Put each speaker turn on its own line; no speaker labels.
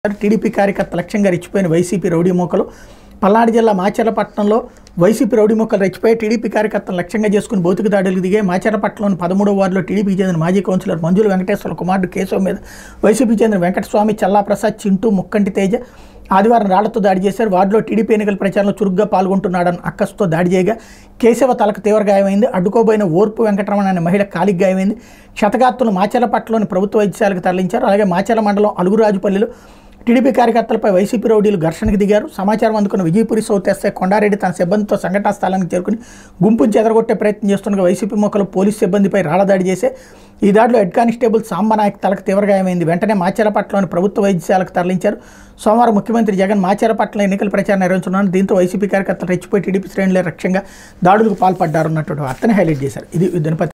TDP కార్యకర్త లక్ష్యంగా రెచ్చిపోయిన YCP rowdy మూకలు పల్నాడు జిల్లా మాచర్లపట్నంలో వైసీపీ రౌడీ మూకలు రెచ్చిపోయి టీడీపీ కార్యకర్తలను లక్ష్యంగా చేసుకుని భౌతిక దాడులకు దిగే మాచర్లపట్నంలోని పదమూడవ వార్డులో టీడీపీకి చెందిన మాజీ కౌన్సిలర్ మంజుల వెంకటేశ్వర కుమారుడు కేశవ్ మీద వైసీపీ చెందిన వెంకటస్వామి చల్లాప్రసాద్ చింటూ ముక్కంటి తేజ ఆదివారం రాళ్లతో దాడి చేశారు వార్డులో టీడీపీ ఎన్నికల ప్రచారంలో చురుగ్గా పాల్గొంటున్నాడని అక్కసుతో దాడి చేయగా కేశవ తలకు తీవ్ర గాయమైంది అడ్డుకోబోయిన ఓర్పు వెంకటరమణ అనే మహిళ కాలికి గాయమైంది క్షతగాత్తులు మాచర్లపట్నంలోని ప్రభుత్వ వైద్యశాలకు తరలించారు అలాగే మాచర్ల మండలం అలుగురాజుపల్లిలో టీడీపీ కార్యకర్తలపై వైసీపీ రౌడీలు ఘర్షణకు దిగారు సమాచారం అందుకున్న విజయపురి సౌత్ ఎస్ఐ కొండారెడ్డి తన సిబ్బందితో సంఘటనా స్థలానికి చేరుకుని గుంపును చెదరగొట్టే ప్రయత్నం చేస్తుండగా వైసీపీ మొక్కలు పోలీసు సిబ్బందిపై రాళ్ల దాడి చేసే ఈ దాడిలో హెడ్ కానిస్టేబుల్ సాంబనాయక్ తలకు తీవ్ర గాయమైంది వెంటనే మాచేరపట్నంలోని ప్రభుత్వ వైద్యశాలకు తరలించారు సోమవారం ముఖ్యమంత్రి జగన్ మాచేరపట్నం ఎన్నికల ప్రచారం నిర్వహించున్నారు దీంతో వైసీపీ కార్యకర్తలు రెచ్చిపోయి టీడీపీ శ్రేణులే లక్ష్యంగా దాడులకు పాల్పడ్డారన్నటువంటి వార్తని హైలైట్ చేశారు ఇది దినపత్రిక